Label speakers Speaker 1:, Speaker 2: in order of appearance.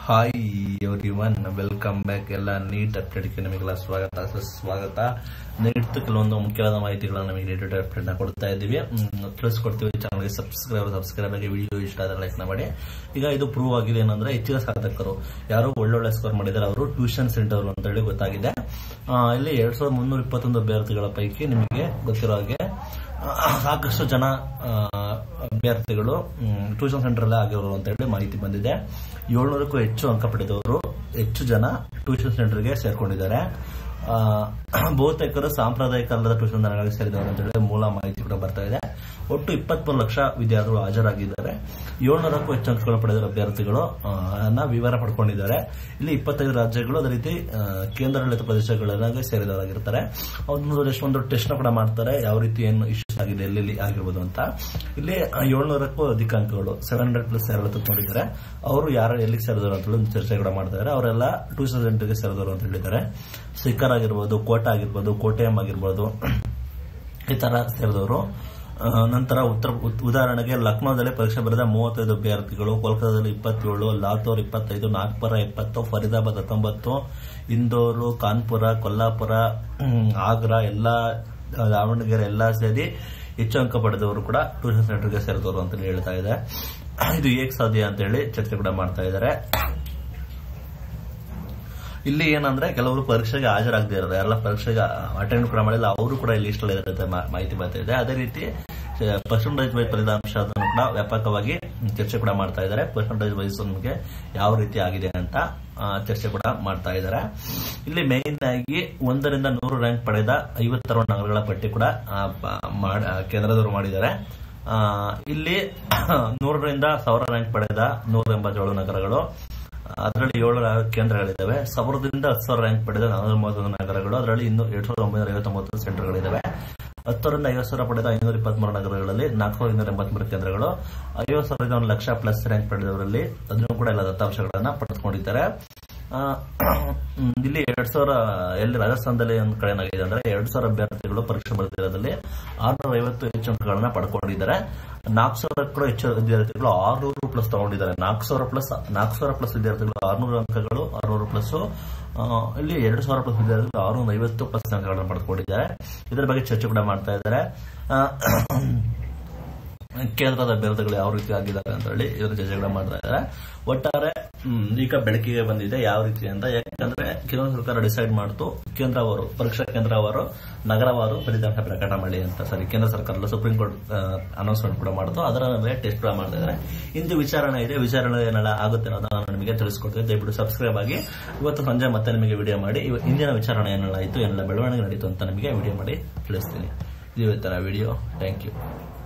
Speaker 1: hi everyone welcome back ಎಲ್ಲ NEET ಅಪ್ಡೇಟ್ಗೆ ನಿಮಗೆಲ್ಲ ಸ್ವಾಗತ ಸುಸ್ವಾಗತ ನೀಟ್ ಕೆಲವೊಂದು ಮುಖ್ಯವಾದ ಮಾಹಿತಿಗಳನ್ನು ನಮಗೆ ಡೇಟಾ ಅಪ್ಡೇಟ್ ಕೊಡ್ತಾ ಇದ್ದೀವಿ ಹ್ಮ್, ತಿಳಿಸ್ಕೊಡ್ತೀವಿ ಚಾನಲ್ಗೆ ಸಬ್ಸ್ಕ್ರೈಬರ್ ಸಬ್ಸ್ಕ್ರೈಬ್ ಆಗಿ ವಿಡಿಯೋ ಇಷ್ಟ ಆದರೆ ಲೈಕ್ ಮಾಡಿ ಈಗ ಇದು ಪ್ರೂವ್ ಆಗಿದೆ ಏನಂದ್ರೆ ಹೆಚ್ಚಿನ ಸಾಧಕರು ಯಾರು ಒಳ್ಳೊಳ್ಳೆ ಸ್ಕೋರ್ ಮಾಡಿದ್ದಾರೆ ಅವರು ಟ್ಯೂಷನ್ ಸೆಂಟರ್ ಅಂತ ಹೇಳಿ ಗೊತ್ತಾಗಿದೆ ಆ, ಇಲ್ಲಿ ಎರಡ್ ಸಾವಿರದ ಮುನ್ನೂರ ಇಪ್ಪತ್ತೊಂದು ಅಭ್ಯರ್ಥಿಗಳ ಪೈಕಿ ನಿಮಗೆ ಗೊತ್ತಿರೋ ಹಾಗೆ ಆ, ಸಾಕಷ್ಟು ಜನ ಆ, ಅಭ್ಯರ್ಥಿಗಳು ಟ್ಯೂಷನ್ ಸೆಂಟರ್ ಅಲ್ಲೇ ಆಗಿರೋರು ಅಂತ ಹೇಳಿ ಮಾಹಿತಿ ಬಂದಿದೆ ಏಳ್ನೂರಕ್ಕೂ ಹೆಚ್ಚು ಅಂಕ ಪಡೆದವರು ಹೆಚ್ಚು ಜನ ಟ್ಯೂಷನ್ ಸೆಂಟರ್ಗೆ ಸೇರ್ಕೊಂಡಿದ್ದಾರೆ ಆ, ಬಹುತೇಕರು ಸಾಂಪ್ರದಾಯಿಕ ಅಲ್ಲದ ಟ್ಯೂಷನ್ ದನಗಳಿಗೆ ಸೇರಿದವರು ಅಂತ ಹೇಳಿ ಮೂಲ ಮಾಹಿತಿ ಕೂಡ ಬರ್ತಾ ಇದೆ ಒಟ್ಟು ಇಪ್ಪತ್ಮೂರು ಲಕ್ಷ ವಿದ್ಯಾರ್ಥಿಗಳು ಹಾಜರಾಗಿದ್ದಾರೆ ಏಳ್ನೂರಕ್ಕೂ ಹೆಚ್ಚು ಅಂಕಗಳು ಪಡೆದ ಅಭ್ಯರ್ಥಿಗಳು ಆ, ನ ವಿವರ ಪಡ್ಕೊಂಡಿದ್ದಾರೆ ಇಲ್ಲಿ ಇಪ್ಪತ್ತೈದು ರಾಜ್ಯಗಳು ಅದೇ ರೀತಿ ಆ, ಕೇಂದ್ರಾಡಳಿತ ಪ್ರದೇಶಗಳಿಗೆ ಸೇರಿದವರಾಗಿರ್ತಾರೆ ಅವ್ರದ್ದು ಎಷ್ಟೊಂದು ಟೆಸ್ಟ್ ಕೂಡ ಮಾಡ್ತಾರೆ ಯಾವ ರೀತಿ ಏನು ಇಶ್ಯೂಸ್ ಆಗಿದೆ ಎಲ್ಲೆಲ್ಲಿ ಆಗಿರ್ಬೋದು ಅಂತ ಇಲ್ಲಿ ಏಳ್ನೂರಕ್ಕೂ ಅಧಿಕ ಅಂಕಗಳು ಸೆವೆನ್ ಹಂಡ್ರೆಡ್ ಪ್ಲಸ್ ಎರಡು ತಗೊಂಡಿದ್ದಾರೆ ಅವರು ಯಾರು ಎಲ್ಲಿಗೆ ಸೇರಿದವರು ಅಂತ ಹೇಳಿ ಒಂದು ಚರ್ಚೆ ಕೂಡ ಮಾಡ್ತಾರೆ ಅವರೆಲ್ಲ ಟ್ಯೂಷನ್ ಸೆಂಟರ್ಗೆ ಸೇರಿದವರು ಅಂತ ಹೇಳಿದ್ದಾರೆ ಸಿಕ್ಕರ್ ಆಗಿರ್ಬೋದು ಕೋಟ ಆಗಿರ್ಬೋದು ಕೋಟೆಯಂ ಆಗಿರ್ಬೋದು ಈ ತರ ಸೇರಿದವರು ಆ, ನಂತರ ಉತ್ತರ ಉತ್- ಉದಾಹರಣೆಗೆ ಲಕ್ನೋದಲ್ಲಿ ಪರೀಕ್ಷೆ ಬರೆದ ಮೂವತ್ತೈದು ಅಭ್ಯರ್ಥಿಗಳು ಕೋಲ್ಕತ್ತಾದಲ್ಲಿ ಇಪ್ಪತ್ತೇಳು ಲಾತೂರ್ ಇಪ್ಪತ್ತೈದು ನಾಗ್ಪುರ ಇಪ್ಪತ್ತು ಫರೀದಾಬಾದ್ ಹತ್ತೊಂಬತ್ತು ಇಂದೋರು ಕಾನ್ಪುರ ಕೊಲ್ಲಾಪುರ ಹ್ಮ್, ಆಗ್ರಾ ಎಲ್ಲ ಆ, ದಾವಣಗೆರೆ ಎಲ್ಲ ಸೇರಿ ಹೆಚ್ಚು ಅಂಕ ಪಡೆದವರು ಕೂಡ ಟ್ಯೂಷನ್ ಸೆಂಟರ್ಗೆ ಸೇರಿದವರು ಅಂತ ಹೇಳ್ತಾ ಇದೆ ಇದು ಹೇಗೆ ಸಾಧ್ಯ ಅಂತ ಹೇಳಿ ಚರ್ಚೆ ಕೂಡ ಮಾಡ್ತಾ ಇದ್ದಾರೆ ಇಲ್ಲಿ ಏನಂದ್ರೆ ಕೆಲವರು ಪರೀಕ್ಷೆಗೆ ಹಾಜರಾಗದೇ ಇರೋದು ಎಲ್ಲ ಪರೀಕ್ಷೆಗೆ ಅಟೆಂಡ್ ಕೂಡ ಮಾಡಿಲ್ಲ ಅವರು ಕೂಡ ಇಲ್ಲಿ ಇಷ್ಟಲ್ಲಿ ಇರುತ್ತೆ ಮಾ- ಮಾಹಿತಿ ಬರ್ತಾ ಇದೆ ಅದೇ ರೀತಿ ಪರ್ಸೆಂಟೇಜ್ ವೈಸ್ ಫಲಿತಾಂಶ ಅದನ್ನು ಕೂಡ ವ್ಯಾಪಕವಾಗಿ ಚರ್ಚೆ ಕೂಡ ಮಾಡ್ತಾ ಇದ್ದಾರೆ ಪರ್ಸೆಂಟೇಜ್ ವೈಸ್ ನಮಗೆ ಯಾವ ರೀತಿ ಆಗಿದೆ ಅಂತ ಆ, ಚರ್ಚೆ ಕೂಡ ಮಾಡ್ತಾ ಇದ್ದಾರೆ ಇಲ್ಲಿ ಮೇನ್ ಆಗಿ ಒಂದರಿಂದ ನೂರು ರ್ಯಾಂಕ್ ಪಡೆದ ಐವತ್ತಾರು ನಗರಗಳ ಪಟ್ಟಿ ಕೂಡ ಆ, ಪ- ಮಾಡ್- ಆ, ಕೇಂದ್ರದವರು ಮಾಡಿದ್ದಾರೆ ಆ, ಇಲ್ಲಿ ನೂರರಿಂದ ಸಾವಿರ ರ್ಯಾಂಕ್ ಪಡೆದ ನೂರ ಎಂಬತ್ತೇಳು ನಗರಗಳು ಅದರಲ್ಲಿ ಏಳು ಕೇಂದ್ರಗಳಿದ್ದಾವೆ ಸಾವಿರದಿಂದ ಹತ್ತು ಸಾವಿರ ರ್ಯಾಂಕ್ ಪಡೆದ ನಾನೂರ ಮೂವತ್ತೊಂದು ನಗರಗಳು ಅದರಲ್ಲಿ ಇನ್ನು ಎರಡ್ ಸಾವಿರದ ಒಂಬೈನೂರ ಐವತ್ತೊಂಬತ್ತು ಸೆಂಟರ್ಗಳಿದ್ದಾವೆ ಹತ್ತರಿಂದ ಐವತ್ತು ಸಾವಿರ ಪಡೆದ ಐನೂರ ಇಪ್ಪತ್ಮೂರು ನಗರಗಳಲ್ಲಿ ನಾಲ್ಕು ಸಾವಿರದ ಇನ್ನೂರ ಎಂಬತ್ಮೂರು ಕೇಂದ್ರಗಳು ಐವತ್ತು ಸಾವಿರದ ಒಂದು ಲಕ್ಷ ಪ್ಲಸ್ ರ್ಯಾಂಕ್ ಪಡೆದವರಲ್ಲಿ ಅದನ್ನು ಕೂಡ ಎಲ್ಲ ದತ್ತಾಂಶಗಳನ್ನ ಪಡೆದುಕೊಂಡಿದ್ದಾರೆ ಆ, ಹ್ಮ್, ಇಲ್ಲಿ ಎರಡ್ ಸಾವಿರ ಎಲ್ಲಿ ರಾಜಸ್ಥಾನದಲ್ಲಿ ಒಂದು ಕಡೆ ಏನಾಗಿದೆ ಅಂದ್ರೆ ಎರಡ್ ಸಾವಿರ ಅಭ್ಯರ್ಥಿಗಳು ಪರೀಕ್ಷೆ ಬರೆದಿರೋದ್ರಲ್ಲಿ ಆರ್ನೂರ ಐವತ್ತು ಹೆಚ್ಚು ಅಂಕಗಳನ್ನ ಪಡ್ಕೊಂಡಿದ್ದಾರೆ ನಾಲ್ಕು ಸಾವಿರ ಕೂಡ ಹೆಚ್ಚು ವಿದ್ಯಾರ್ಥಿಗಳು ಆರ್ನೂರು ಪ್ಲಸ್ ತಗೊಂಡಿದ್ದಾರೆ ನಾಲ್ಕು ಸಾವಿರ ಪ್ಲಸ್ ನಾಲ್ಕು ಸಾವಿರ ಪ್ಲಸ್ ವಿದ್ಯಾರ್ಥಿಗಳು ಆರ್ನೂರು ಅಂಕಗಳು ಆರ್ನೂರು ಪ್ಲಸ್ ಇಲ್ಲಿ ಎರಡು ಸಾವಿರ ಪ್ಲಸ್ ವಿದ್ಯಾರ್ಥಿಗಳು ಆರ್ನೂರ ಐವತ್ತು ಪ್ಲಸ್ ಅಂಕಗಳನ್ನ ಪಡ್ಕೊಂಡಿದ್ದಾರೆ ಇದರ ಬಗ್ಗೆ ಚರ್ಚೆ ಕೂಡ ಮಾಡ್ತಾ ಇದ್ದಾರೆ ಆ, ಕೇಂದ್ರದ ಅಭ್ಯರ್ಥಿಗಳು ಯಾವ ರೀತಿ ಆಗಿದ್ದಾರೆ ಅಂತ ಹೇಳಿ ಇವರು ಚರ್ಚೆಗಳ ಮಾಡ್ತಾ ಇದ್ದಾರೆ ಒಟ್ಟಾರೆ ಹ್ಮ್, ಈಗ ಬೆಳಕಿಗೆ ಬಂದಿದೆ ಯಾವ ರೀತಿ ಅಂತ ಯಾಕಂದ್ರೆ ಕೇಂದ್ರ ಸರ್ಕಾರ ಡಿಸೈಡ್ ಮಾಡ್ತು ಕೇಂದ್ರವರು ಪರೀಕ್ಷಾ ಕೇಂದ್ರವರು ನಗರವಾರು ಫಲಿತಾಂಶ ಪ್ರಕಟ ಮಾಡಿ ಅಂತ ಸರಿ ಕೇಂದ್ರ ಸರ್ಕಾರ ಸುಪ್ರೀಂ ಕೋರ್ಟ್ ಅನೌನ್ಸ್ಮೆಂಟ್ ಕೂಡ ಮಾಡಿತು ಅದರ ಮೇಲೆ ಟೆಸ್ಟ್ ಕೂಡ ಮಾಡ್ತಾ ಇದ್ದಾರೆ ಇಂದು ವಿಚಾರಣೆ ಇದೆ ವಿಚಾರಣೆ ಏನೆಲ್ಲ ಆಗುತ್ತೆ ಅನ್ನೋದನ್ನ ನಾನು ನಿಮಗೆ ತಿಳಿಸ್ಕೊಡ್ತೀನಿ ದಯವಿಟ್ಟು ಸಬ್ಸ್ಕ್ರೈಬ್ ಆಗಿ ಇವತ್ತು ಸಂಜೆ ಮತ್ತೆ ನಿಮಗೆ ವಿಡಿಯೋ ಮಾಡಿ ಇವ- ಇಂದಿನ ವಿಚಾರಣೆ ಏನೆಲ್ಲ ಆಯಿತು ಏನೆಲ್ಲ ಬೆಳವಣಿಗೆ ನಡೀತು ಅಂತ ನಿಮಗೆ ವಿಡಿಯೋ ಮಾಡಿ ತಿಳಿಸ್ತೀನಿ ಇದು ಇವತ್ತಿನ ವಿಡಿಯೋ ಥ್ಯಾಂಕ್ ಯು